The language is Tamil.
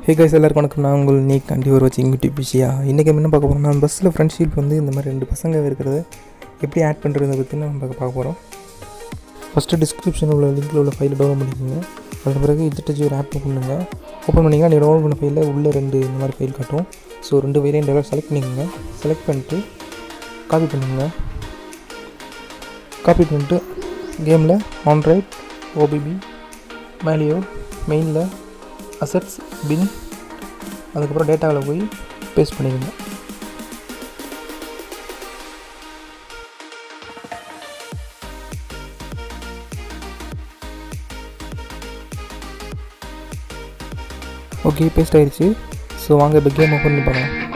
ஹே கைஸ் எல்லாருக்கும் வணக்கம் நான் உங்கள் நீ கண்டி ஒரு வச்சு யூடியூப் விஷயா இன்றைக்கி என்ன பார்க்க போகிறோம்னா பஸ்ஸில் ஃப்ரெண்ட்ஷிப் வந்து இந்த மாதிரி ரெண்டு பசங்க இருக்கிறத எப்படி ஆட் பண்ணுறதை பற்றி நம்ம பார்க்க பார்க்க போகிறோம் ஃபஸ்ட்டு டிஸ்கிரிப்ஷனில் உள்ள லிங்க்கில் உள்ள ஃபைலை டவுன்லோட் பண்ணிக்கோங்க அதுக்கு பிறகு இஜிட்டஜி ஒரு ஆப் ஓப்பன் பண்ணுங்க ஓப்பன் பண்ணிங்கன்னா நீங்கள் டவுன்லோட் பண்ண ஃபைலில் உள்ள ரெண்டு இந்த மாதிரி ஃபைல் காட்டும் ஸோ ரெண்டு ஃபைலையும் டேரக்ட் செலக்ட் பண்ணிக்கோங்க செலக்ட் பண்ணிட்டு காப்பி பண்ணுங்க காப்பி பண்ணிட்டு கேமில் ஆன்ரைட் ஓபிபி மேலியோ மெயினில் அசட்ஸ் பின் அதுக்கப்புறம் டேட்டாவில் போய் பேஸ்ட் பண்ணிடுங்க ஓகே பேஸ்ட் ஆயிடுச்சு ஸோ வாங்க இப்போ கேம் ஓப்பன் பண்ணி பார்க்கலாம்